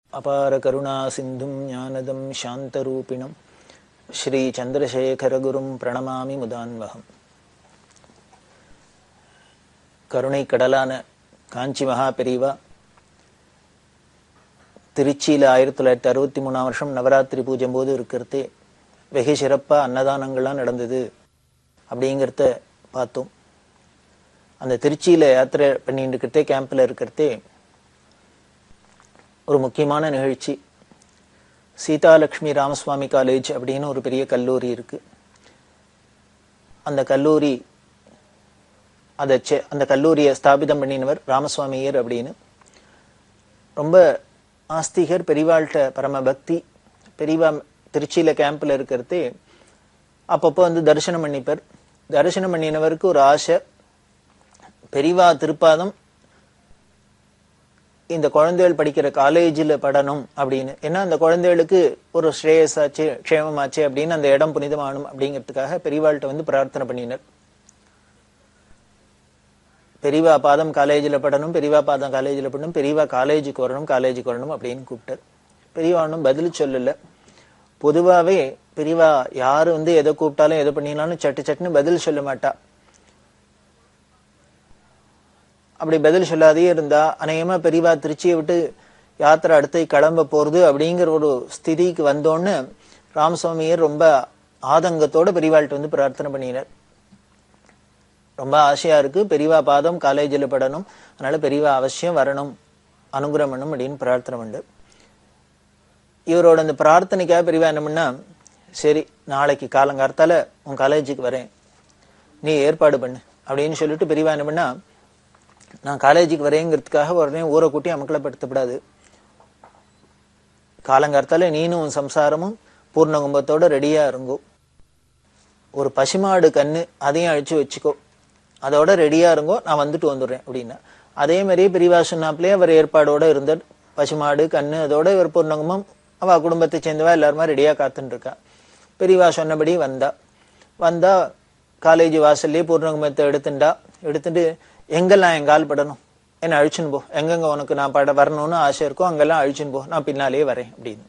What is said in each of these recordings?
அபார கருணா சிந்தும் ஞானதம் சாந்தரூபிணம் ஸ்ரீ சந்திரசேகரகுரும் பிரணமாமி முதான்வகம் கருணை கடலான காஞ்சி மகா பெரிவா திருச்சியில் ஆயிரத்தி தொள்ளாயிரத்தி அறுபத்தி மூணாம் வருஷம் நவராத்திரி பூஜை போது இருக்கிறதே வெகு சிறப்பாக அன்னதானங்கள்லாம் நடந்தது அப்படிங்கிறத பார்த்தோம் அந்த திருச்சியில் யாத்திரை பண்ணிட்டு இருக்கிறதே கேம்பில் இருக்கிறதே ஒரு முக்கியமான நிகழ்ச்சி சீதாலட்சுமி ராமசுவாமி காலேஜ் அப்படின்னு ஒரு பெரிய கல்லூரி இருக்கு அந்த கல்லூரி அதை செ- அந்த கல்லூரியை ஸ்தாபிதம் பண்ணினவர் ராமசுவாமியர் அப்படின்னு ரொம்ப ஆஸ்திகர் பெரிவாள்கிட்ட பரம பக்தி பெரியவா திருச்சியில கேம்ப்ல இருக்கிறதே அப்பப்போ வந்து தரிசனம் பண்ணிப்பார் தரிசனம் பண்ணினவருக்கு ஒரு ஆசை பெரியவா திருப்பாதம் இந்த குழந்தைகள் படிக்கிற காலேஜில் படணும் அப்படின்னு ஏன்னா அந்த குழந்தைகளுக்கு ஒரு ஸ்ரேயஸாச்சு க்ஷேமமாச்சு அப்படின்னு அந்த இடம் புனிதமானும் அப்படிங்கிறதுக்காக பெரியவாள்கிட்ட வந்து பிரார்த்தனை பண்ணினர் பெரியவா பாதம் காலேஜில் படணும் பெரியவா பாதம் காலேஜில் படணும் பெரியவா காலேஜுக்கு வரணும் காலேஜுக்கு வரணும் அப்படின்னு கூப்பிட்டார் பெரியவா ஒன்றும் பதில் சொல்லல பொதுவாகவே பெரியவா யார் வந்து எதை கூப்பிட்டாலும் எதை பண்ணினாலும் சட்டு சட்டுன்னு பதில் சொல்ல மாட்டா அப்படி பதில் சொல்லாதே இருந்தா அநேகமா பெரியவா திருச்சியை விட்டு யாத்திரை அடுத்து கிளம்ப போறது அப்படிங்கிற ஒரு ஸ்திதிக்கு வந்தோன்னு ராமசுவாமியர் ரொம்ப ஆதங்கத்தோட பெரியவாள்கிட்ட வந்து பிரார்த்தனை பண்ணினார் ரொம்ப ஆசையா இருக்கு பெரியவா பாதம் காலேஜில் படணும் அதனால பெரியவா அவசியம் வரணும் அனுகிரகம் பண்ணணும் அப்படின்னு பிரார்த்தனை பண்ணு இவரோட அந்த பிரார்த்தனைக்காக பெரியவா என்ன பண்ணா சரி நாளைக்கு காலங்கார்த்தால உன் காலேஜுக்கு வரேன் நீ ஏற்பாடு பண்ணு அப்படின்னு சொல்லிட்டு பெரியவா என்ன பண்ணா நான் காலேஜுக்கு வரேங்கிறதுக்காக உடனே ஊரை கூட்டி அமக்கலப்படுத்தப்படாது காலங்கார்த்தால நீனும் உன் சம்சாரமும் பூர்ண கும்பத்தோட ரெடியா இருங்கோ ஒரு பசுமாடு கண்ணு அதையும் அழிச்சு வச்சுக்கோ அதோட ரெடியா இருங்கோ நான் வந்துட்டு வந்துடுறேன் அப்படின்னா அதே மாதிரியே பெரியவா சொன்னாப்லயே அவர் ஏற்பாடோட இருந்தார் பசுமாடு கண்ணு அதோட இவர் பூர்ணகுமம் அவ குடும்பத்தை சேர்ந்தவா எல்லாருமா ரெடியா காத்துட்டு இருக்கா பெரியவா சொன்னபடி வந்தா வந்தா காலேஜ் வாசல்லே பூர்ணகுமத்தை எடுத்துண்டா எடுத்துட்டு எங்கெல்லாம் என் கால் படணும் என்ன அழிச்சுன்னு போ எங்கெங்க உனக்கு நான் பட வரணும்னு ஆசை இருக்கோ அங்கெல்லாம் அழிச்சுன்னு போ நான் பின்னாலேயே வரேன் அப்படின்னு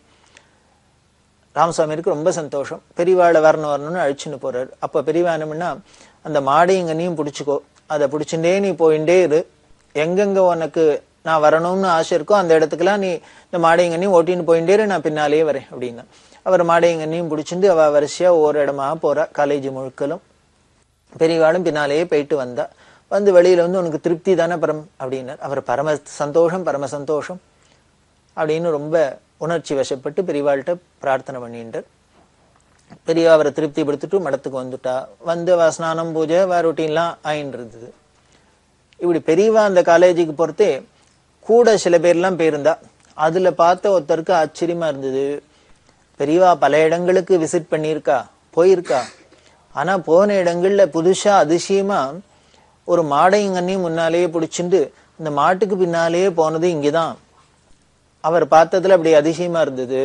ராமசாமிக்கு ரொம்ப சந்தோஷம் பெரியவாளை வரணும் வரணும்னு அழிச்சுன்னு போறாரு அப்ப பெரியவா என்ன பண்ணா அந்த மாடையங்கனையும் பிடிச்சிக்கோ அதை பிடிச்சுட்டே நீ போயிட்டே இரு எங்கெங்க உனக்கு நான் வரணும்னு ஆசை இருக்கோ அந்த இடத்துக்குலாம் நீ இந்த மாடையங்கனையும் ஓட்டின்னு போயிட்டே இரு நான் பின்னாலேயே வரேன் அப்படின்னா அவர் மாடையங்கனையும் பிடிச்சிட்டு அவ வரிசையா ஒவ்வொரு இடமா போறா காலேஜ் முழுக்கலும் பெரியவாளும் பின்னாலேயே போயிட்டு வந்தா வந்து வெளியில வந்து உனக்கு திருப்தி தானே பரம் அப்படின்னார் அவர் பரம சந்தோஷம் பரம சந்தோஷம் அப்படின்னு ரொம்ப உணர்ச்சி வசப்பட்டு பெரியவாள்கிட்ட பிரார்த்தனை பண்ணிட்டார் பெரியவா அவரை திருப்திப்படுத்திட்டு மடத்துக்கு வந்துட்டா வந்து அவ ஸ்நானம் பூஜை வேற ரொட்டீன்லாம் ஆயின்னு இருந்தது இப்படி பெரியவா அந்த காலேஜுக்கு பொறுத்தே கூட சில பேர்லாம் போயிருந்தா அதுல பார்த்த ஒருத்தருக்கு ஆச்சரியமா இருந்தது பெரியவா பல இடங்களுக்கு விசிட் பண்ணியிருக்கா போயிருக்கா ஆனா போன இடங்கள்ல புதுசா அதிசயமா ஒரு மாடையங்கன்னையும் முன்னாலேயே பிடிச்சிண்டு இந்த மாட்டுக்கு பின்னாலேயே போனது இங்கதான் அவர் பார்த்ததுல அப்படி அதிசயமா இருந்தது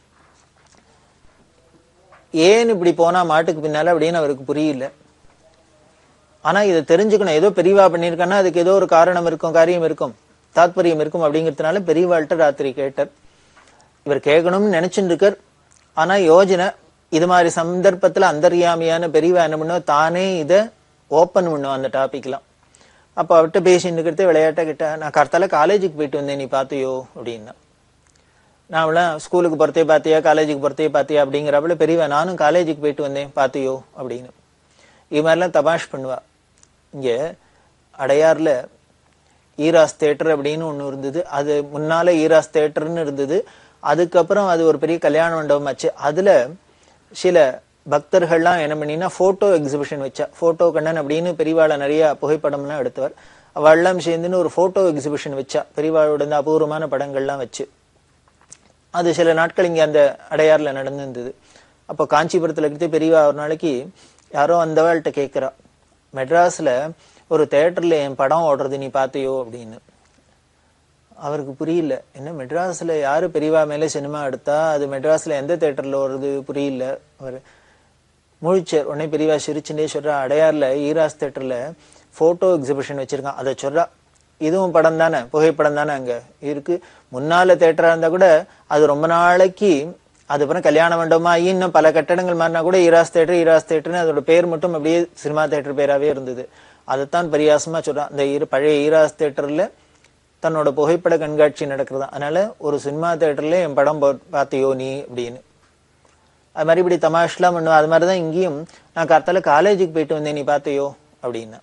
ஏன் இப்படி போனா மாட்டுக்கு பின்னால அப்படின்னு அவருக்கு புரியல ஆனா இதை தெரிஞ்சுக்கணும் ஏதோ பெரியவா பண்ணியிருக்கான்னா அதுக்கு ஏதோ ஒரு காரணம் இருக்கும் காரியம் இருக்கும் தாத்பரியம் இருக்கும் அப்படிங்கிறதுனால பெரியவாள்கிட்ட ராத்திரி கேட்டார் இவர் கேட்கணும்னு நினைச்சுட்டு இருக்கார் ஆனா யோஜனை இது மாதிரி சந்தர்ப்பத்துல அந்தர்யாமியான பெரியவா என்ன பண்ணுவோம் தானே இதை ஓப்பன் பண்ணுவோம் அந்த டாபிக்லாம் அப்ப அவர்கிட்ட பேசிட்டு இருக்கிறதே விளையாட்ட கிட்ட நான் கர்த்தால காலேஜுக்கு போயிட்டு வந்தேன் நீ பாத்தியோ அப்படின்னா நான் அவளாம் ஸ்கூலுக்கு போறதே பாத்தியா காலேஜுக்கு போறதே பாத்தியா அப்படிங்கிறப்பல பெரியவா நானும் காலேஜுக்கு போயிட்டு வந்தேன் பாத்தியோ அப்படின்னு இது மாதிரிலாம் தபாஷ் பண்ணுவா இங்க அடையார்ல ஈராஸ் தேட்டர் அப்படின்னு ஒண்ணு இருந்தது அது முன்னால ஈராஸ் தேட்டர்னு இருந்தது அதுக்கப்புறம் அது ஒரு பெரிய கல்யாண மண்டபம் ஆச்சு அதுல சில பக்தர்கள்லாம் என்ன பண்ணினா போட்டோ எக்ஸிபிஷன் வச்சா போட்டோ கண்ணன் அப்படின்னு பெரியவாளை நிறைய புகைப்படம்லாம் எடுத்தவர் அவள்லாம் சேர்ந்துன்னு ஒரு போட்டோ எக்ஸிபிஷன் வச்சா பெரியவாளோட இந்த அபூர்வமான படங்கள்லாம் வச்சு அது சில நாட்கள் இங்க அந்த அடையாறுல நடந்திருந்தது அப்போ காஞ்சிபுரத்துல இருக்கிற பெரியவா ஒரு நாளைக்கு யாரோ வந்தவாள்கிட்ட கேட்கிறா மெட்ராஸ்ல ஒரு தேட்டர்ல என் படம் ஓடுறது நீ பாத்தியோ அப்படின்னு அவருக்கு புரியல என்ன மெட்ராஸ்ல யாரு பெரியவா மேல சினிமா எடுத்தா அது மெட்ராஸ்ல எந்த தேட்டர்ல வருது புரியல அவர் முழிச்சார் உடனே பெரியவா சிரிச்சுட்டே சொல்றா அடையார்ல ஈராஸ் தேட்டர்ல போட்டோ எக்ஸிபிஷன் வச்சிருக்கான் அதை சொல்றா இதுவும் படம் தானே புகைப்படம் தானே அங்க இருக்கு முன்னால தேட்டரா இருந்தா கூட அது ரொம்ப நாளைக்கு அதுக்கப்புறம் கல்யாண மண்டபமா இன்னும் பல கட்டடங்கள் மாறினா கூட ஈராஸ் தேட்டர் ஈராஸ் தேட்டர்னு அதோட பேர் மட்டும் அப்படியே சினிமா தேட்டர் பேராவே இருந்தது அதைத்தான் பரியாசமா சொல்றான் அந்த இரு பழைய ஈராஸ் தேட்டர்ல தன்னோட புகைப்பட கண்காட்சி நடக்கிறதா அதனால ஒரு சினிமா தேட்டர்ல என் படம் போ- பார்த்தியோ நீ அப்படின்னு அது மாதிரி இப்படி தமாஷ்லாம் பண்ணுவேன் அது மாதிரிதான் இங்கேயும் நான் கார்த்தால காலேஜுக்கு போயிட்டு வந்தேன் நீ பார்த்தையோ அப்படின்னா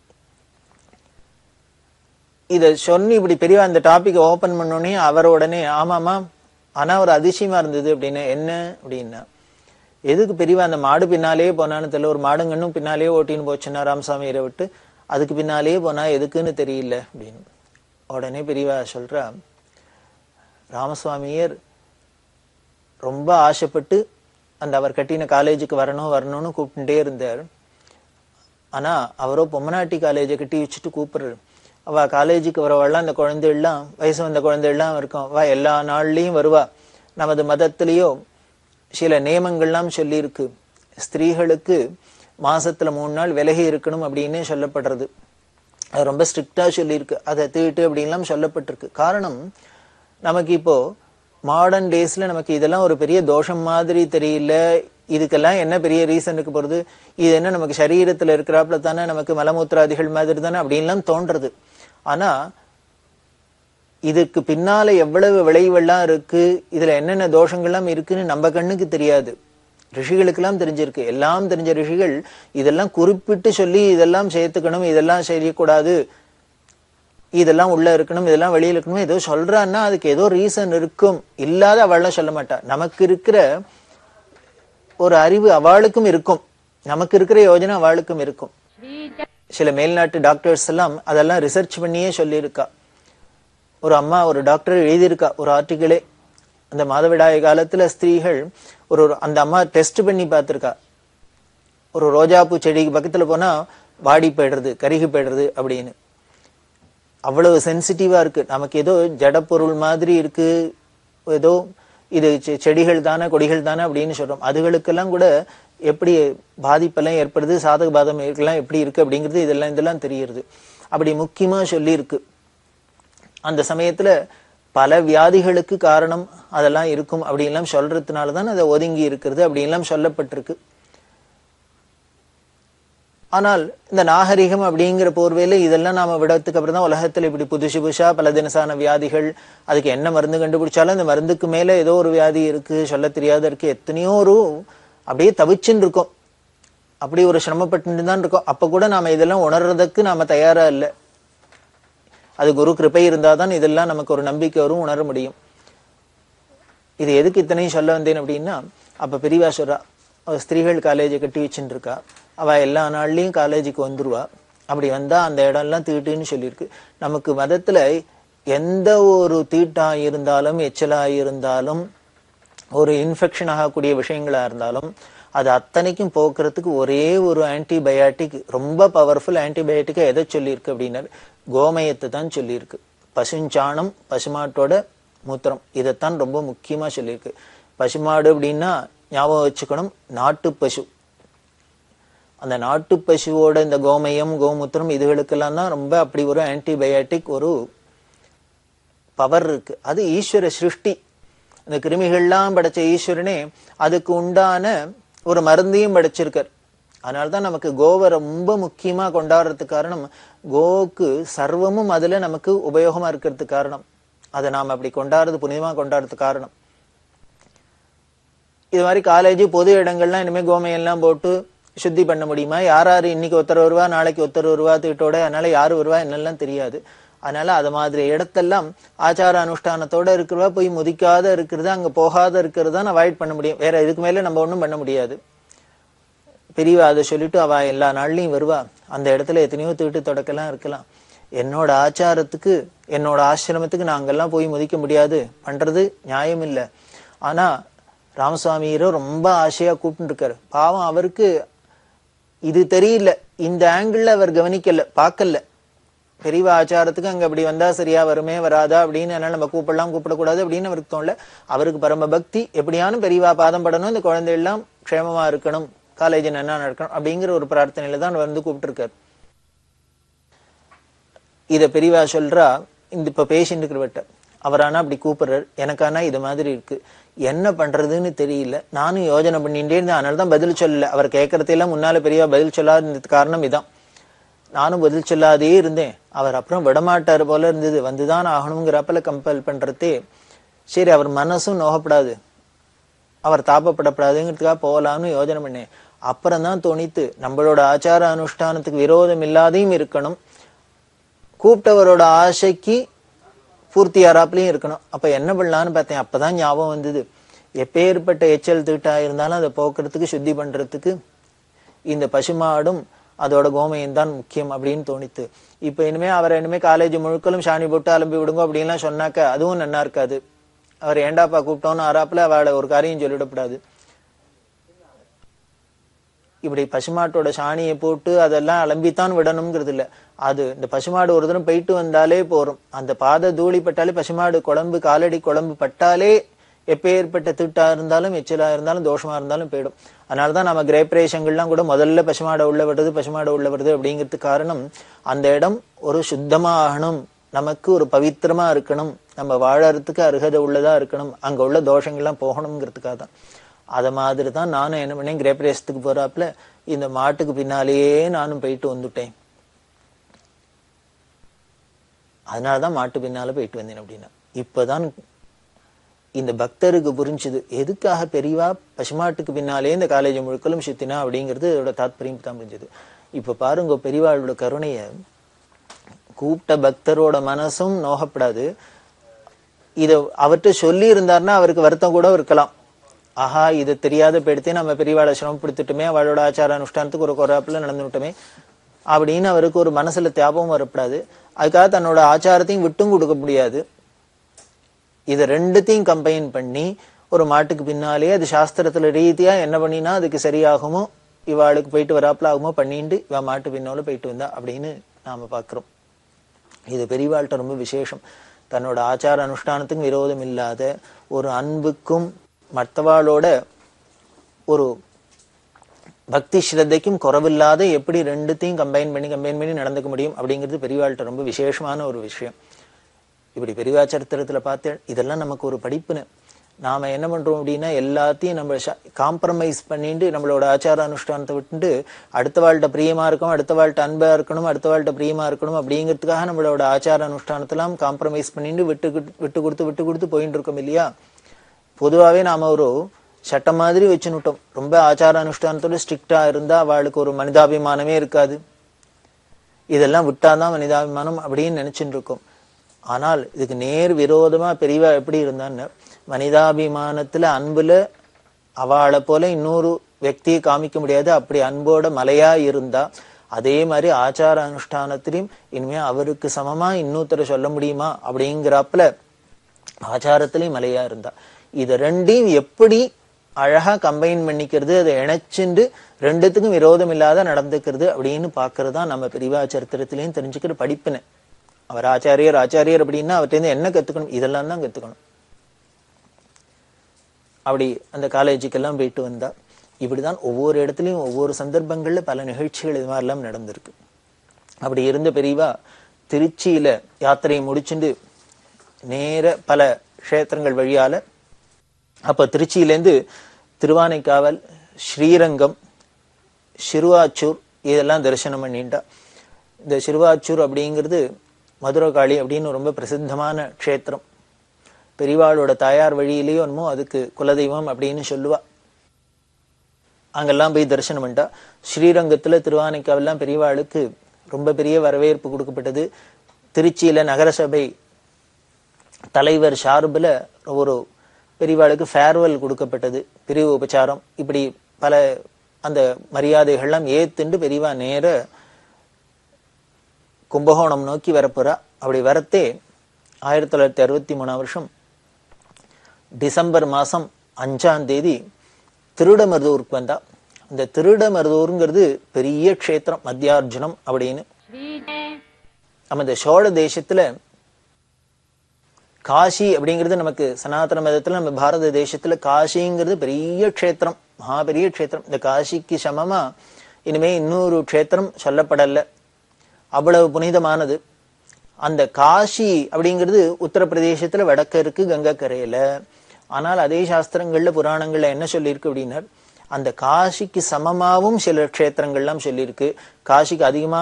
இத சொன்னி இப்படி பெரியவா அந்த டாபிக் ஓபன் பண்ணோடனே அவர் உடனே ஆமாமா ஆனா ஒரு அதிசயமா இருந்தது அப்படின்னு என்ன அப்படின்னா எதுக்கு பெரியவா அந்த மாடு பின்னாலேயே போனான்னு தெரியல ஒரு மாடுங்கன்னும் பின்னாலேயே ஓட்டின்னு போச்சுன்னா ராமசாமியரை விட்டு அதுக்கு பின்னாலேயே போனா எதுக்குன்னு தெரியல அப்படின்னு உடனே பெரியவா சொல்றா ராமசுவாமியர் ரொம்ப ஆசைப்பட்டு அந்த அவர் கட்டின காலேஜுக்கு வரணும் வரணும்னு கூப்பிட்டுட்டே இருந்தார் ஆனா அவரோ பொம்மநாட்டி காலேஜை கட்டி வச்சுட்டு கூப்பிடுறாரு அவ காலேஜுக்கு வரவாள்லாம் அந்த குழந்தைகள்லாம் வயசு வந்த குழந்தைகள்லாம் இருக்கும் வா எல்லா நாள்லயும் வருவா நமது மதத்திலேயோ சில நியமங்கள்லாம் சொல்லியிருக்கு ஸ்திரீகளுக்கு மாசத்துல மூணு நாள் விலகி இருக்கணும் அப்படின்னு சொல்லப்படுறது அது ரொம்ப ஸ்ட்ரிக்டா சொல்லியிருக்கு அதை தீட்டு அப்படின்லாம் சொல்லப்பட்டிருக்கு காரணம் நமக்கு இப்போ மாடர்ன் டேஸ்ல நமக்கு இதெல்லாம் ஒரு பெரிய தோஷம் மாதிரி தெரியல இதுக்கெல்லாம் என்ன பெரிய ரீசன் இருக்கு போறது இது என்ன நமக்கு சரீரத்துல இருக்கிறாப்புல தானே நமக்கு மலமூத்திராதிகள் மாதிரி தானே அப்படின்லாம் தோன்றது ஆனா இதுக்கு பின்னால எவ்வளவு விளைவுகள்லாம் இருக்கு இதுல என்னென்ன தோஷங்கள்லாம் இருக்குன்னு நம்ம கண்ணுக்கு தெரியாது ரிஷிகளுக்கெல்லாம் தெரிஞ்சிருக்கு எல்லாம் தெரிஞ்ச ரிஷிகள் இதெல்லாம் குறிப்பிட்டு சொல்லி இதெல்லாம் சேர்த்துக்கணும் இதெல்லாம் செய்யக்கூடாது இதெல்லாம் உள்ள இருக்கணும் இதெல்லாம் வெளியில இருக்கணும் ஏதோ சொல்றான்னா அதுக்கு ஏதோ ரீசன் இருக்கும் இல்லாத அவள்லாம் சொல்ல மாட்டா நமக்கு இருக்கிற ஒரு அறிவு அவளுக்கும் இருக்கும் நமக்கு இருக்கிற யோஜனை அவளுக்கும் இருக்கும் சில மேல்நாட்டு டாக்டர்ஸ் எல்லாம் அதெல்லாம் ரிசர்ச் பண்ணியே சொல்லியிருக்கா ஒரு அம்மா ஒரு டாக்டர் எழுதியிருக்கா ஒரு ஆர்டிகிளே அந்த மாதவிடாய காலத்துல ஸ்திரீகள் ஒரு ஒரு- அந்த அம்மா டெஸ்ட் பண்ணி பார்த்திருக்கா ஒரு ரோஜாப்பூ செடிக்கு பக்கத்துல போனா வாடி போயிடுறது கருகி போயிடுறது அப்படின்னு அவ்வளவு சென்சிட்டிவா இருக்கு நமக்கு ஏதோ ஜடப்பொருள் மாதிரி இருக்கு ஏதோ இது செ- செடிகள் தானே கொடிகள் தானே அப்படின்னு சொல்றோம் அதுகளுக்கெல்லாம் கூட எப்படி பாதிப்பெல்லாம் ஏற்படுது சாதக பாதம் எல்லாம் எப்படி இருக்கு அப்படிங்கிறது இதெல்லாம் இதெல்லாம் தெரியுது அப்படி முக்கியமா சொல்லி இருக்கு அந்த சமயத்துல பல வியாதிகளுக்கு காரணம் அதெல்லாம் இருக்கும் அப்படின்லாம் சொல்றதுனால தான் அதை ஒதுங்கி இருக்கிறது அப்படின்லாம் சொல்லப்பட்டிருக்கு ஆனால் இந்த நாகரிகம் அப்படிங்கிற போர்வையில இதெல்லாம் நாம விடத்துக்கு அப்புறம் தான் உலகத்துல இப்படி புதுசு புதுசா பல தினசான வியாதிகள் அதுக்கு என்ன மருந்து கண்டுபிடிச்சாலும் அந்த மருந்துக்கு மேல ஏதோ ஒரு வியாதி இருக்கு சொல்ல தெரியாத இருக்கு எத்தனையோ ஒரு அப்படியே தவிச்சுன்னு இருக்கோம் அப்படி ஒரு சிரமப்பட்டு தான் இருக்கோம் அப்ப கூட நாம இதெல்லாம் உணர்றதுக்கு நாம தயாரா இல்லை அது குரு கிருபை இருந்தாதான் இதெல்லாம் நமக்கு ஒரு நம்பிக்கை வரும் உணர முடியும் இது எதுக்கு இத்தனையும் சொல்ல வந்தேன் அப்படின்னா அப்ப பெரியவா சொல்றா அவ ஸ்திரீகள் காலேஜை கட்டி வச்சுட்டு இருக்கா அவ எல்லா நாள்லயும் காலேஜுக்கு வந்துருவா அப்படி வந்தா அந்த இடம்லாம் தீட்டுன்னு சொல்லியிருக்கு நமக்கு மதத்துல எந்த ஒரு தீட்டா இருந்தாலும் எச்சலா இருந்தாலும் ஒரு இன்ஃபெக்ஷன் ஆகக்கூடிய விஷயங்களா இருந்தாலும் அது அத்தனைக்கும் போக்குறதுக்கு ஒரே ஒரு ஆன்டிபயாட்டிக் ரொம்ப பவர்ஃபுல் ஆன்டிபயாட்டிக்கா எதை சொல்லியிருக்கு அப்படின்னா கோமயத்தை தான் சொல்லியிருக்கு பசுஞ்சாணம் பசுமாட்டோட மூத்திரம் இதைத்தான் ரொம்ப முக்கியமா சொல்லியிருக்கு பசுமாடு அப்படின்னா ஞாபகம் வச்சுக்கணும் நாட்டு பசு அந்த நாட்டு பசுவோட இந்த கோமயம் கோமூத்திரம் இதுகளுக்கெல்லாம் தான் ரொம்ப அப்படி ஒரு ஆன்டிபயாட்டிக் ஒரு பவர் இருக்கு அது ஈஸ்வர சிருஷ்டி இந்த கிருமிகள்லாம் படைச்ச ஈஸ்வரனே அதுக்கு உண்டான ஒரு மருந்தையும் படைச்சிருக்கார் அதனாலதான் நமக்கு கோவை ரொம்ப முக்கியமா கொண்டாடுறதுக்கு காரணம் கோவுக்கு சர்வமும் அதுல நமக்கு உபயோகமா இருக்கிறதுக்கு காரணம் அதை நாம அப்படி கொண்டாடுறது புனிதமா கொண்டாடுறதுக்கு காரணம் இது மாதிரி காலேஜ் பொது இடங்கள்லாம் இனிமே கோமயம் எல்லாம் போட்டு சுத்தி பண்ண முடியுமா யார் யாரு இன்னைக்கு ஒருத்தர் வருவா நாளைக்கு ஒருத்தர் வருவா தீட்டோட அதனால யாரு வருவா என்னெல்லாம் தெரியாது அதனால அது மாதிரி இடத்தெல்லாம் ஆச்சார அனுஷ்டானத்தோட இருக்கிறவா போய் முதிக்காத இருக்கிறது அங்க போகாத இருக்கிறது தான் அவாய்ட் பண்ண முடியும் வேற இதுக்கு மேல நம்ம ஒண்ணும் பண்ண முடியாது பெரியவா அதை சொல்லிட்டு அவ எல்லா நாள்லயும் வருவா அந்த இடத்துல எத்தனையோ தீட்டு தொடக்கலாம் இருக்கலாம் என்னோட ஆச்சாரத்துக்கு என்னோட ஆசிரமத்துக்கு நாங்கெல்லாம் போய் முதிக்க முடியாது பண்றது நியாயம் இல்லை ஆனா ராமசுவாமியரோ ரொம்ப ஆசையா கூப்பிட்டு இருக்காரு பாவம் அவருக்கு இது தெரியல இந்த ஆங்கிள் அவர் கவனிக்கல பார்க்கல பெரியவா ஆச்சாரத்துக்கு அங்க அப்படி வந்தா சரியா வருமே வராதா அப்படின்னு அதனால நம்ம கூப்பிடலாம் கூப்பிடக்கூடாது அப்படின்னு அவருக்கு தோணல அவருக்கு பரம பக்தி எப்படியானும் பெரியவா பாதம் படணும் இந்த குழந்தை எல்லாம் க்ஷேமமா இருக்கணும் காலேஜ் நல்லா நடக்கணும் அப்படிங்கிற ஒரு பிரார்த்தனையில தான் வந்து கூப்பிட்டு இருக்காரு இத பெரியவா சொல்றா இந்த இப்ப பேசிட்டு இருக்கிறவட்ட அவரானா அப்படி கூப்பிடுறாரு எனக்கானா இது மாதிரி இருக்கு என்ன பண்றதுன்னு தெரியல நானும் யோஜனை பண்ணிட்டே இருந்தேன் அதனால தான் பதில் சொல்லல அவர் கேட்கறதையெல்லாம் முன்னால பெரியவா பதில் சொல்லாத இருந்ததுக்கு காரணம் இதான் நானும் பதில் சொல்லாதே இருந்தேன் அவர் அப்புறம் விடமாட்டாரு போல இருந்தது வந்துதான் ஆகணுங்கிறப்பல கம்பல் பண்றதே சரி அவர் மனசும் நோகப்படாது அவர் தாப்பப்படப்படாதுங்கிறதுக்காக போகலாம்னு யோஜனை பண்ணேன் அப்புறம் தான் தோணித்து நம்மளோட ஆச்சார அனுஷ்டானத்துக்கு விரோதம் இல்லாதையும் இருக்கணும் கூப்பிட்டவரோட ஆசைக்கு பூர்த்தி ஆறாப்புலையும் இருக்கணும் அப்ப என்ன பண்ணலான்னு பார்த்தேன் அப்பதான் ஞாபகம் வந்தது எப்பேற்பட்ட எச்சல் தீட்டா இருந்தாலும் அதை போக்குறதுக்கு சுத்தி பண்றதுக்கு இந்த பசுமாடும் அதோட கோமயம் தான் முக்கியம் அப்படின்னு தோணித்து இப்ப இனிமே அவரை இனிமே காலேஜ் முழுக்களும் சாணி போட்டு அலம்பி விடுங்க அப்படின்லாம் சொன்னாக்க அதுவும் நல்லா இருக்காது அவர் ஏண்டாப்பா கூப்பிட்டோன்னு ஆறாப்புல அவளை ஒரு காரியம் சொல்லிடக்கூடாது இப்படி பசுமாட்டோட சாணியை போட்டு அதெல்லாம் அலம்பித்தான் விடணுங்கிறது இல்ல அது இந்த பசுமாடு ஒரு தரம் போயிட்டு வந்தாலே போறோம் அந்த பாத தூளி பட்டாலே பசுமாடு குழம்பு காலடி குழம்பு பட்டாலே எப்பேற்பட்ட திட்டா இருந்தாலும் எச்சலா இருந்தாலும் தோஷமா இருந்தாலும் போயிடும் அதனாலதான் நம்ம கிரேப்ரேஷங்கள்லாம் கூட முதல்ல பசுமாடை உள்ள விடுறது பசுமாடை உள்ள வருது அப்படிங்கிறதுக்கு காரணம் அந்த இடம் ஒரு சுத்தமா ஆகணும் நமக்கு ஒரு பவித்திரமா இருக்கணும் நம்ம வாழறதுக்கு அருகதை உள்ளதா இருக்கணும் அங்க உள்ள தோஷங்கள்லாம் போகணுங்கிறதுக்காக தான் அத மாதிரி தான் நானும் என்ன பண்ணேன் கிரேப்ரேசத்துக்கு போறாப்புல இந்த மாட்டுக்கு பின்னாலேயே நானும் போயிட்டு வந்துட்டேன் அதனாலதான் மாட்டு பின்னால போயிட்டு வந்தேன் அப்படின்னா இப்பதான் இந்த பக்தருக்கு புரிஞ்சுது எதுக்காக பெரியவா பசுமாட்டுக்கு பின்னாலே இந்த காலேஜ் முழுக்களும் சுத்தினா அப்படிங்கிறது இதோட தாத்பரியம் தான் புரிஞ்சது இப்ப பாருங்க பெரியவாளோட கருணைய கூப்பிட்ட பக்தரோட மனசும் நோகப்படாது இத அவர்கிட்ட சொல்லி இருந்தாருன்னா அவருக்கு வருத்தம் கூட இருக்கலாம் ஆஹா இது தெரியாத போயிடுத்தே நம்ம பெரியவாளை சிரமப்படுத்திட்டுமே அவளோட ஆச்சார அனுஷ்டானத்துக்கு ஒரு குறாப்புல நடந்துவிட்டோமே அப்படின்னு அவருக்கு ஒரு மனசுல தியாபம் வரப்படாது அதுக்காக தன்னோட ஆச்சாரத்தையும் விட்டும் கொடுக்க முடியாது இதை ரெண்டுத்தையும் கம்பைன் பண்ணி ஒரு மாட்டுக்கு பின்னாலே அது சாஸ்திரத்துல ரீதியா என்ன பண்ணினா அதுக்கு சரியாகுமோ இவாளுக்கு போயிட்டு வராப்புல ஆகுமோ பண்ணிட்டு இவ மாட்டு பின்னால போயிட்டு வந்தா அப்படின்னு நாம பாக்குறோம் இது பெரியவாள்கிட்ட ரொம்ப விசேஷம் தன்னோட ஆச்சார அனுஷ்டானத்துக்கும் விரோதம் இல்லாத ஒரு அன்புக்கும் மற்றவாளோட ஒரு பக்தி ஸ்ரத்தைக்கும் குறவில்லாத எப்படி ரெண்டுத்தையும் கம்பைன் பண்ணி கம்பைன் பண்ணி நடந்துக்க முடியும் அப்படிங்கிறது பெரியவாள்கிட்ட ரொம்ப விசேஷமான ஒரு விஷயம் இப்படி பெரியவா சரித்திரத்துல பார்த்து இதெல்லாம் நமக்கு ஒரு படிப்புன்னு நாம என்ன பண்றோம் அப்படின்னா எல்லாத்தையும் நம்ம காம்ப்ரமைஸ் பண்ணிட்டு நம்மளோட ஆச்சார அனுஷ்டானத்தை விட்டுட்டு அடுத்த வாழ்கிட்ட பிரியமா இருக்கும் அடுத்த வாழ்கிட்ட அன்பா இருக்கணும் அடுத்த வாழ்கிட்ட பிரியமா இருக்கணும் அப்படிங்கிறதுக்காக நம்மளோட ஆச்சார அனுஷ்டானத்தெல்லாம் காம்ப்ரமைஸ் பண்ணிட்டு விட்டு விட்டு கொடுத்து விட்டு கொடுத்து போயிட்டு இருக்கோம் இல்லையா பொதுவாவே நாம ஒரு சட்டம் மாதிரி வச்சுனுட்டோம் ரொம்ப ஆச்சார அனுஷ்டானத்தோட ஸ்ட்ரிக்டா இருந்தா அவளுக்கு ஒரு மனிதாபிமானமே இருக்காது இதெல்லாம் விட்டாதான் மனிதாபிமானம் அப்படின்னு நினைச்சுட்டு இருக்கோம் ஆனால் இதுக்கு நேர் விரோதமா பெரியவா எப்படி இருந்தான்னு மனிதாபிமானத்துல அன்புல அவளை போல இன்னொரு వ్యక్தியை காமிக்க முடியாது அப்படி அன்போட மலையா இருந்தா அதே மாதிரி ஆச்சார அனுஷ்டானத்திலையும் இனிமே அவருக்கு சமமா இன்னொருத்தரை சொல்ல முடியுமா அப்படிங்கிறப்பல ஆச்சாரத்திலையும் மலையா இருந்தா இத ரெண்டையும் எப்படி அழகா கம்பைன் பண்ணிக்கிறது அதை இணைச்சுண்டு ரெண்டுத்துக்கும் விரோதம் இல்லாத நடந்துக்கிறது அப்படின்னு பாக்குறது தான் நம்ம பெரியவா சரித்திரத்திலையும் தெரிஞ்சுக்கிற படிப்பினை அவர் ஆச்சாரியர் ஆச்சாரியர் அப்படின்னா அவர்கிட்ட என்ன கத்துக்கணும் இதெல்லாம் தான் கத்துக்கணும் அப்படி அந்த காலேஜுக்கெல்லாம் போயிட்டு வந்தா இப்படிதான் ஒவ்வொரு இடத்துலயும் ஒவ்வொரு சந்தர்ப்பங்கள்ல பல நிகழ்ச்சிகள் இது மாதிரிலாம் நடந்திருக்கு அப்படி இருந்த பெரியவா திருச்சியில யாத்திரையை முடிச்சுட்டு நேர பல க்ஷேத்திரங்கள் வழியால அப்ப திருச்சியிலேருந்து திருவானைக்காவல் ஸ்ரீரங்கம் சிறுவாச்சூர் இதெல்லாம் தரிசனம் பண்ணிட்டா இந்த சிறுவாச்சூர் அப்படிங்கிறது மதுரகாளி அப்படின்னு ரொம்ப பிரசித்தமான க்ஷேத்திரம் பெரியவாளோட தாயார் வழியிலேயோ என்னமோ அதுக்கு குலதெய்வம் அப்படின்னு சொல்லுவா அங்கெல்லாம் போய் தரிசனம் பண்ணிட்டா ஸ்ரீரங்கத்துல திருவானைக்காவெல்லாம் பெரியவாளுக்கு ரொம்ப பெரிய வரவேற்பு கொடுக்கப்பட்டது திருச்சியில நகரசபை தலைவர் சார்புல ஒரு பெரியவாளுக்கு ஃபேர்வெல் கொடுக்கப்பட்டது பிரிவு உபச்சாரம் இப்படி பல அந்த மரியாதைகள்லாம் ஏத்துண்டு பெரியவா நேர கும்பகோணம் நோக்கி வரப்போறா அப்படி வரத்தே ஆயிரத்தி தொள்ளாயிரத்தி அறுபத்தி மூணாம் வருஷம் டிசம்பர் மாசம் அஞ்சாம் தேதி திருடமருதூருக்கு வந்தா இந்த திருடமருதூருங்கிறது பெரிய க்ஷேத்திரம் மத்தியார்ஜுனம் அப்படின்னு நம்ம இந்த சோழ தேசத்துல காசி அப்படிங்கிறது நமக்கு சனாதன மதத்துல நம்ம பாரத தேசத்துல காசிங்கிறது பெரிய க்ஷேத்திரம் மகா பெரிய க்ஷேத்திரம் இந்த காசிக்கு சமமா இனிமே இன்னொரு க்ஷேத்திரம் சொல்லப்படல அவ்வளவு புனிதமானது அந்த காஷி அப்படிங்கிறது உத்தரப்பிரதேசத்துல வடக்க இருக்கு கங்கா கரையில ஆனால் அதே சாஸ்திரங்கள்ல புராணங்கள்ல என்ன சொல்லியிருக்கு அப்படின்னா அந்த காசிக்கு சமமாவும் சில க்ஷேத்திரங்கள்லாம் சொல்லியிருக்கு காசிக்கு அதிகமா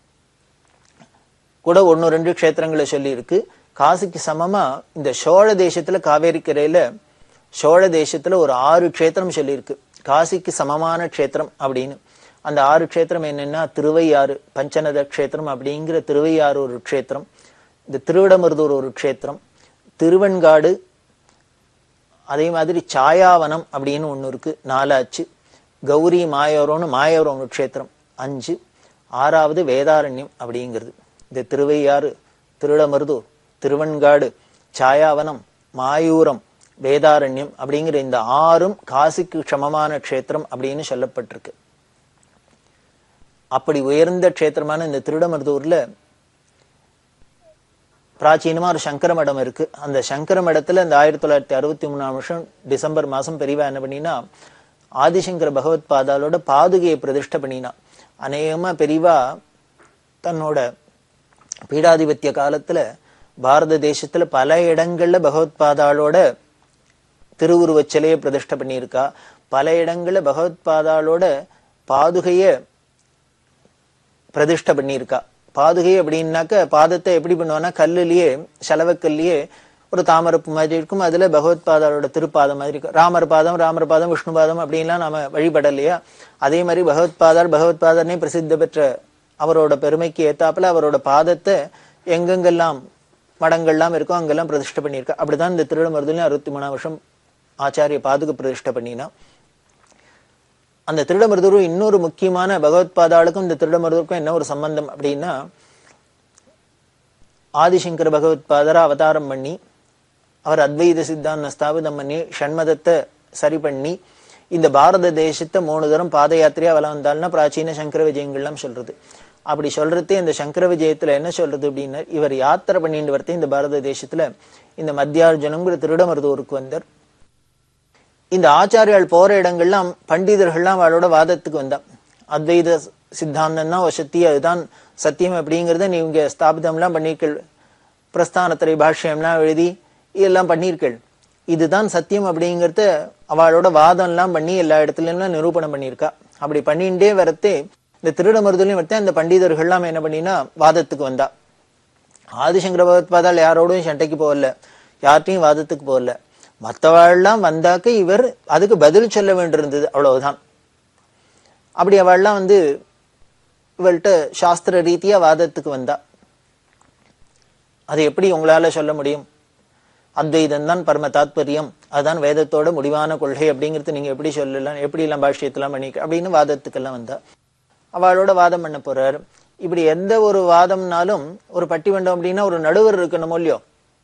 கூட ஒன்னு ரெண்டு க்ஷேத்திரங்களை சொல்லியிருக்கு காசிக்கு சமமா இந்த சோழ தேசத்துல காவேரி கரையில சோழ தேசத்துல ஒரு ஆறு க்ஷேத்திரம் சொல்லியிருக்கு காசிக்கு சமமான க்ஷேத்திரம் அப்படின்னு அந்த ஆறு க்ஷேத்திரம் என்னன்னா திருவையாறு பஞ்சநத க்ஷேத்திரம் அப்படிங்கிற திருவையாறு ஒரு க்ஷேத்திரம் இந்த திருவிடமருதூர் ஒரு க்ஷேத்திரம் திருவெண்காடு அதே மாதிரி சாயாவனம் அப்படின்னு ஒண்ணு இருக்கு நாலாச்சு கௌரி மாயோரம்னு மாயோரம் ஒரு க்ஷேத்திரம் அஞ்சு ஆறாவது வேதாரண்யம் அப்படிங்கிறது இந்த திருவையாறு திருடமருதூர் திருவெண்காடு சாயாவனம் மாயூரம் வேதாரண்யம் அப்படிங்கிற இந்த ஆறும் காசிக்கு சமமான க்ஷேத்திரம் அப்படின்னு சொல்லப்பட்டிருக்கு அப்படி உயர்ந்த க்ஷேத்திரமான இந்த திருடமருதூர்ல பிராச்சீனமா ஒரு சங்கர மடம் இருக்கு அந்த சங்கர மடத்துல இந்த ஆயிரத்தி தொள்ளாயிரத்தி அறுபத்தி மூணாம் வருஷம் டிசம்பர் மாசம் பெரியவா என்ன பண்ணினா ஆதிசங்கர பகவத் பாதாலோட பாதுகையை பிரதிஷ்டை பண்ணினா அநேகமா பெரியவா தன்னோட பீடாதிபத்திய காலத்துல பாரத தேசத்துல பல இடங்கள்ல பகவத் பாதாளோட திருவுருவச் சிலையை பிரதிஷ்டை பண்ணியிருக்கா பல இடங்கள்ல பகவத் பாதாளோட பாதுகைய பிரதிஷ்டை பண்ணியிருக்கா பாதுகை அப்படின்னாக்க பாதத்தை எப்படி பண்ணுவான்னா கல்லுலயே செலவக்கல்லையே ஒரு தாமரப்பு மாதிரி இருக்கும் அதுல பகவத் பாதாளோட திருப்பாதம் மாதிரி இருக்கும் ராமர் பாதம் ராமர் பாதம் விஷ்ணு பாதம் அப்படின்லாம் நாம வழிபடலையா அதே மாதிரி பகவத் பாதாள் பகவத் பாதர்னே பிரசித்த பெற்ற அவரோட பெருமைக்கு ஏத்தாப்புல அவரோட பாதத்தை எங்கெங்கெல்லாம் மடங்கள்லாம் இருக்கோ அங்கெல்லாம் பிரதிஷ்டை பண்ணியிருக்கா அப்படிதான் இந்த திருடமருதுலையும் அறுபத்தி மூணாம் வருஷம் ஆச்சாரிய பாதுக பிரதிஷ்டை பண்ணினா அந்த திருடமருதூரும் இன்னொரு முக்கியமான பகவத் பாதாளுக்கும் இந்த திருடமருதூருக்கும் என்ன ஒரு சம்பந்தம் அப்படின்னா ஆதிசங்கர பகவத் பாதரா அவதாரம் பண்ணி அவர் அத்வைத சித்தாந்த ஸ்தாபிதம் பண்ணி ஷண்மதத்தை சரி பண்ணி இந்த பாரத தேசத்தை மூணு தரம் பாத யாத்திரையா வளம் வந்தால்னா பிராச்சீன சங்கர விஜயங்கள்லாம் சொல்றது அப்படி சொல்றது இந்த சங்கர விஜயத்துல என்ன சொல்றது அப்படின்னா இவர் யாத்திரை பண்ணிட்டு வரத்தே இந்த பாரத தேசத்துல இந்த மத்தியார்ஜுனங்கிற திருடமருதூருக்கு வந்தார் இந்த ஆச்சாரியால் போற இடங்கள்லாம் பண்டிதர்கள்லாம் அவளோட வாதத்துக்கு வந்தா அத்வைத சித்தாந்தம் தான் வசத்தி அதுதான் சத்தியம் அப்படிங்கிறத நீங்க ஸ்தாபிதம்லாம் பண்ணிருக்கள் பிரஸ்தானத்திரை பாஷ்யம்லாம் எழுதி இதெல்லாம் பண்ணிருக்கள் இதுதான் சத்தியம் அப்படிங்கறத அவளோட வாதம் எல்லாம் பண்ணி எல்லா இடத்துலயும் நிரூபணம் பண்ணியிருக்கா அப்படி பண்ணிட்டே வரத்தே இந்த திருட மருதுலையும் வரத்தே அந்த பண்டிதர்கள்லாம் என்ன பண்ணினா வாதத்துக்கு வந்தா ஆதிசங்கர பகவத்பாதால் யாரோடும் சண்டைக்கு போகல யார்ட்டையும் வாதத்துக்கு போகல மற்றவாள்லாம் வந்தாக்க இவர் அதுக்கு பதில் சொல்ல வேண்டியிருந்தது அவ்வளவுதான் அப்படி அவள்லாம் வந்து இவள்கிட்ட சாஸ்திர ரீதியா வாதத்துக்கு வந்தா அது எப்படி உங்களால சொல்ல முடியும் அத்வைதம் தான் பரம தாத்பரியம் அதுதான் வேதத்தோட முடிவான கொள்கை அப்படிங்கிறது நீங்க எப்படி சொல்லலாம் எப்படி எல்லாம் பாஷ்யத்தெல்லாம் பண்ணி அப்படின்னு வாதத்துக்கெல்லாம் வந்தா அவளோட வாதம் பண்ண போறார் இப்படி எந்த ஒரு வாதம்னாலும் ஒரு பட்டிமண்டம் அப்படின்னா ஒரு நடுவர் இருக்கணும் இல்லையோ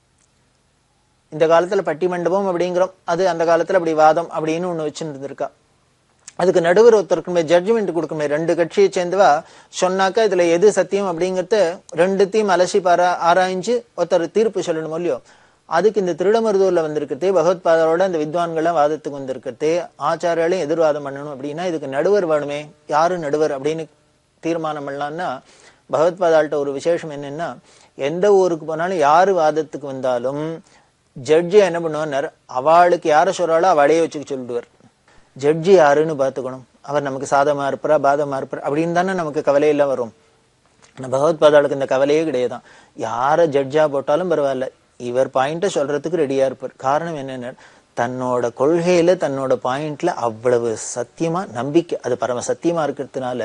இந்த காலத்துல பட்டிமண்டபம் அப்படிங்கிறோம் அது அந்த காலத்துல அப்படி வாதம் அப்படின்னு ஒண்ணு வச்சுட்டு இருந்திருக்கா அதுக்கு நடுவர் ஒருத்தருக்குமே ஜட்ஜ்மெண்ட் கொடுக்குமே ரெண்டு கட்சியை சேர்ந்தவா சொன்னாக்கா இதுல எது சத்தியம் அப்படிங்கறத ரெண்டுத்தையும் அலசி பாரா ஆராய்ஞ்சு ஒருத்தர் தீர்ப்பு சொல்லணும் இல்லையோ அதுக்கு இந்த திருடமருதூர்ல வந்திருக்கிறதே பகவத் பாதரோட அந்த வித்வான்கள்லாம் வாதத்துக்கு வந்திருக்கிறதே ஆச்சாரியாலையும் எதிர்வாதம் பண்ணணும் அப்படின்னா இதுக்கு நடுவர் வேணுமே யாரு நடுவர் அப்படின்னு தீர்மானம் பண்ணலாம்னா பகவத் பாதாள்கிட்ட ஒரு விசேஷம் என்னன்னா எந்த ஊருக்கு போனாலும் யாரு வாதத்துக்கு வந்தாலும் ஜட்ஜி என்ன பண்ணுவார் அவளுக்கு யார சொல்றாளோ அவளையே வச்சுக்க சொல்லிடுவார் ஜட்ஜி யாருன்னு பார்த்துக்கணும் அவர் நமக்கு சாதமா இருப்பாரா பாதமா இருப்பார் அப்படின்னு தானே நமக்கு கவலையெல்லாம் வரும் ஆனா பகவத் பாதாளுக்கு இந்த கவலையே கிடையாதான் யார ஜட்ஜா போட்டாலும் பரவாயில்ல இவர் பாயிண்ட சொல்றதுக்கு ரெடியா இருப்பார் காரணம் என்னன்னா தன்னோட கொள்கையில தன்னோட பாயிண்ட்ல அவ்வளவு சத்தியமா நம்பிக்கை அது பரம சத்தியமா இருக்கிறதுனால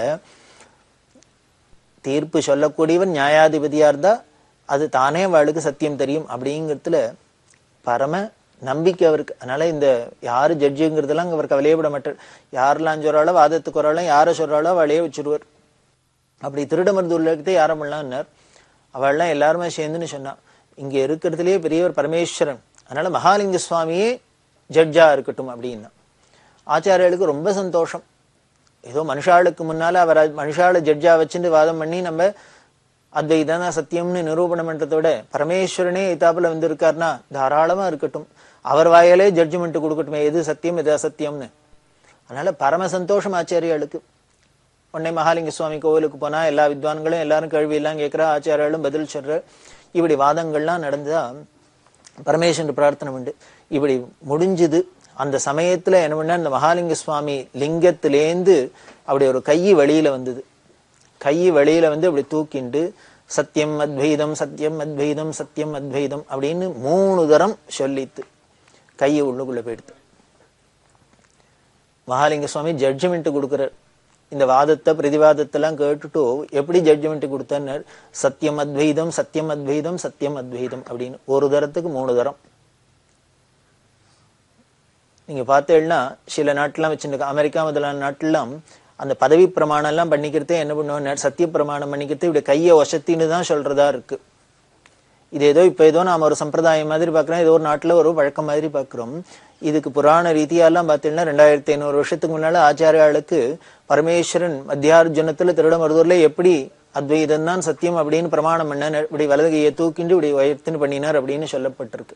தீர்ப்பு சொல்லக்கூடியவன் நியாயாதிபதியா இருந்தா அது தானே அவளுக்கு சத்தியம் தெரியும் அப்படிங்கிறதுல பரம நம்பிக்கை அவருக்கு அதனால இந்த யாரு ஜட்ஜுங்கிறதெல்லாம் அவர் கவலையப்பட மாட்டார் யாரெல்லாம் சொல்றாளோ வாதத்துக்கு வராளோ யாரை சொல்றாளோ அவளையே வச்சிருவார் அப்படி திருடமருந்துள்ளத்தை யாரும் பண்ணலாம்னார் அவள்லாம் எல்லாருமே சேர்ந்துன்னு சொன்னா இங்க இருக்கிறதுலயே பெரியவர் பரமேஸ்வரன் அதனால மகாலிங்க சுவாமியே ஜட்ஜா இருக்கட்டும் அப்படின்னா ஆச்சாரியர்களுக்கு ரொம்ப சந்தோஷம் ஏதோ மனுஷாளுக்கு முன்னால அவர் மனுஷால ஜட்ஜா வச்சுட்டு வாதம் பண்ணி நம்ம அத்வைதான் சத்தியம்னு நிரூபணம் பண்றதை விட பரமேஸ்வரனே இத்தாப்புல வந்து இருக்காருன்னா தாராளமா இருக்கட்டும் அவர் வாயாலே ஜட்ஜ்மெண்ட் கொடுக்கட்டுமே எது சத்தியம் எது அசத்தியம்னு அதனால பரம சந்தோஷம் ஆச்சாரியாளுக்கு உடனே மகாலிங்க சுவாமி கோவிலுக்கு போனா எல்லா வித்வான்களும் எல்லாரும் கேள்வி எல்லாம் கேட்கிறா ஆச்சாரியாலும் பதில் சொல்ற இப்படி வாதங்கள்லாம் நடந்தா பரமேஸ்வரன் பிரார்த்தனை உண்டு இப்படி முடிஞ்சுது அந்த சமயத்துல என்ன பண்ண இந்த மகாலிங்க சுவாமி லிங்கத்திலேந்து அப்படி ஒரு கை வெளியில வந்தது கை வெளியில வந்து அப்படி தூக்கிண்டு சத்தியம் அத்வைதம் சத்தியம் அத்வைதம் சத்தியம் அத்வைதம் அப்படின்னு மூணு தரம் சொல்லித்து கையை உள்ளுக்குள்ள போயிடுத்து மகாலிங்க சுவாமி ஜட்ஜ்மெண்ட் கொடுக்குறார் இந்த வாதத்தை பிரதிவாதத்தெல்லாம் கேட்டுட்டு எப்படி ஜட்ஜ்மெண்ட் கொடுத்தார் சத்தியம் அத்வைதம் சத்தியம் அத்வைதம் சத்தியம் அத்வைதம் அப்படின்னு ஒரு தரத்துக்கு மூணு தரம் நீங்க பார்த்தேன்னா சில நாட்டுலாம் வச்சிருக்க அமெரிக்கா முதலான நாட்டுலாம் அந்த பதவி பிரமாணம் எல்லாம் பண்ணிக்கிறதே என்ன பண்ணுவோம் சத்திய பிரமாணம் பண்ணிக்கிறது இப்படி கையை ஒசத்தின்னு தான் சொல்றதா இருக்கு இது ஏதோ இப்ப ஏதோ நாம ஒரு சம்பிரதாயம் மாதிரி பாக்குறோம் ஏதோ ஒரு நாட்டுல ஒரு வழக்கம் மாதிரி பாக்குறோம் இதுக்கு புராண ரீதியெல்லாம் பார்த்தீங்கன்னா ரெண்டாயிரத்தி ஐநூறு வருஷத்துக்கு முன்னால ஆச்சாரியாளுக்கு பரமேஸ்வரன் மத்தியார்ஜுனத்துல திருடமருதூர்ல எப்படி அத்வைதம் தான் சத்தியம் அப்படின்னு பிரமாணம் பண்ண இப்படி வலது கையை தூக்கிண்டு இப்படி உயர்த்தின்னு பண்ணினார் அப்படின்னு சொல்லப்பட்டிருக்கு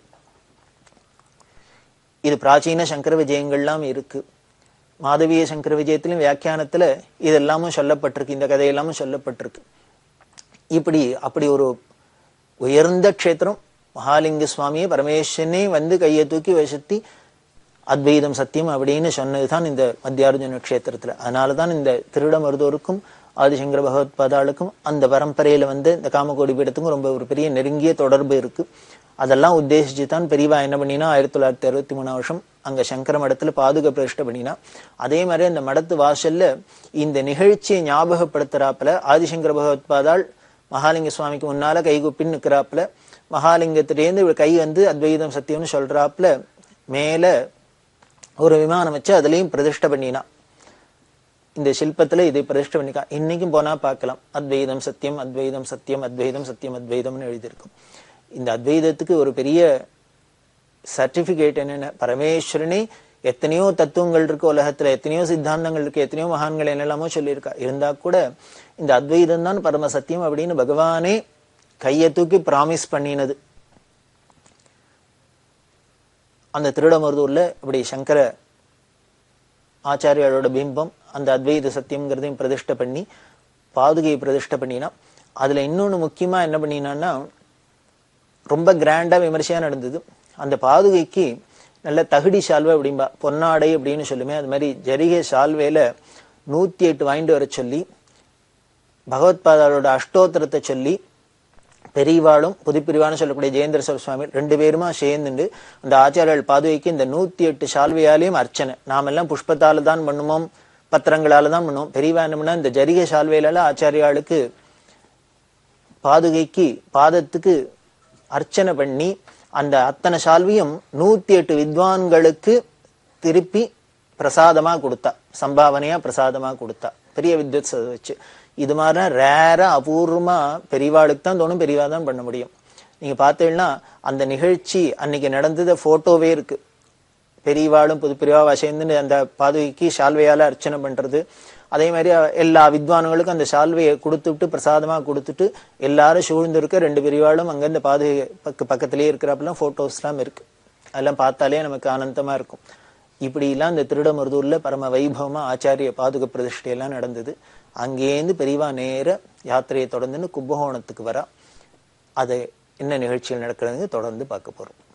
இது பிராச்சீன சங்கர விஜயங்கள்லாம் இருக்கு மாதவிய சங்கர விஜயத்திலும் வியாக்கியானத்துல இதெல்லாமும் சொல்லப்பட்டிருக்கு இந்த கதையெல்லாமும் சொல்லப்பட்டிருக்கு இப்படி அப்படி ஒரு உயர்ந்த க்ஷேத்திரம் மகாலிங்க சுவாமியே பரமேஸ்வரனே வந்து கையை தூக்கி வசத்தி அத்வைதம் சத்தியம் அப்படின்னு சொன்னதுதான் இந்த மத்தியார்ஜுன க்ஷேத்திரத்துல அதனாலதான் இந்த திருடமருதோருக்கும் ஆதிசங்கர பகவத்பாதாளுக்கும் அந்த பரம்பரையில வந்து இந்த காமகோடி பீடத்துக்கும் ரொம்ப ஒரு பெரிய நெருங்கிய தொடர்பு இருக்கு அதெல்லாம் உத்தேசிச்சு தான் பெரியவா என்ன பண்ணினா ஆயிரத்தி தொள்ளாயிரத்தி அறுபத்தி மூணாம் வருஷம் அங்க சங்கர மடத்துல பாதுக பிரதிஷ்டை பண்ணினா அதே மாதிரி அந்த மடத்து வாசல்ல இந்த நிகழ்ச்சியை ஞாபகப்படுத்துறாப்புல ஆதிசங்கர பகவத்பாதாள் மகாலிங்க சுவாமிக்கு முன்னால கைகுப்பின்னு நிற்கிறாப்புல மகாலிங்கத்திலேருந்து இவர் கை வந்து அத்வைதம் சத்தியம்னு சொல்றாப்புல மேல ஒரு விமானம் வச்சு அதுலயும் பிரதிஷ்டை பண்ணினா இந்த சில்பத்துல இதை பிரதிஷ்டை பண்ணிக்கா இன்னைக்கும் போனா பார்க்கலாம் அத்வைதம் சத்தியம் அத்வைதம் சத்தியம் அத்வைதம் சத்தியம் அத்வைதம்னு எழுதியிருக்கும் இந்த அத்வைதத்துக்கு ஒரு பெரிய சர்டிபிகேட் என்னென்ன பரமேஸ்வரனே எத்தனையோ தத்துவங்கள் இருக்கு உலகத்துல எத்தனையோ சித்தாந்தங்கள் இருக்கு எத்தனையோ மகான்கள் என்னெல்லாமோ சொல்லியிருக்கா இருந்தா கூட இந்த அத்வைதம் தான் பரம சத்தியம் அப்படின்னு பகவானே கையை தூக்கி பிராமிஸ் பண்ணினது அந்த திருடமருதூர்ல இப்படி சங்கர ஆச்சாரியாரோட பிம்பம் அந்த அத்வைத சத்தியம்ங்கிறதையும் பிரதிஷ்டை பண்ணி பாதுகையை பிரதிஷ்டை பண்ணினா அதுல இன்னொன்னு முக்கியமா என்ன பண்ணினான்னா ரொம்ப கிராண்டா விமர்சையா நடந்தது அந்த பாதுகைக்கு நல்ல தகுடி சால்வை அப்படிம்பா பொன்னாடை அப்படின்னு சொல்லுமே அது மாதிரி ஜரிகை சால்வையில நூத்தி எட்டு வாங்கிட்டு வர சொல்லி பகவத்பாதாரோட அஷ்டோத்திரத்தை சொல்லி பெரியவாளும் புதுப்பிரிவான்னு சொல்லக்கூடிய ஜெயேந்திர சர சுவாமி ரெண்டு பேருமா சேர்ந்துண்டு அந்த ஆச்சாரியர்கள் பாதுகைக்கு இந்த நூத்தி எட்டு சால்வையாலையும் அர்ச்சனை நாமெல்லாம் புஷ்பத்தால தான் பண்ணுவோம் பத்திரங்களால தான் பண்ணுவோம் பெரியவா என்ன பண்ணா இந்த ஜரிகை சால்வையில ஆச்சாரியாளுக்கு பாதுகைக்கு பாதத்துக்கு அர்ச்சனை பண்ணி அந்த அத்தனை சால்வியும் நூத்தி எட்டு வித்வான்களுக்கு திருப்பி பிரசாதமா கொடுத்தா சம்பாவனையா பிரசாதமா கொடுத்தா பெரிய வித்வத் வச்சு இது மாதிரி ரேரா அபூர்வமா பெரியவாளுக்கு தான் தோணும் பெரியவா தான் பண்ண முடியும் நீங்க பார்த்தீங்கன்னா அந்த நிகழ்ச்சி அன்னைக்கு நடந்தது போட்டோவே இருக்கு பெரியவாளும் புது பெரியவா சேர்ந்து அந்த பாதுகைக்கு சால்வையால அர்ச்சனை பண்றது அதே மாதிரி எல்லா வித்வான்களுக்கும் அந்த சால்வையை கொடுத்துட்டு பிரசாதமா கொடுத்துட்டு எல்லாரும் சூழ்ந்து இருக்க ரெண்டு பெரியவாளும் அங்க இந்த பாதுகை பக்க பக்கத்திலேயே இருக்கிறப்பெல்லாம் போட்டோஸ் எல்லாம் இருக்கு அதெல்லாம் பார்த்தாலே நமக்கு ஆனந்தமா இருக்கும் இப்படி எல்லாம் இந்த திருடமருதூர்ல பரம வைபவமா ஆச்சாரிய பாதுக பிரதிஷ்டை எல்லாம் நடந்தது அங்கேருந்து பெரியவா நேர யாத்திரையை தொடர்ந்துன்னு கும்பகோணத்துக்கு வரா அதை என்ன நிகழ்ச்சிகள் நடக்கிறதுன்னு தொடர்ந்து பார்க்க போறோம்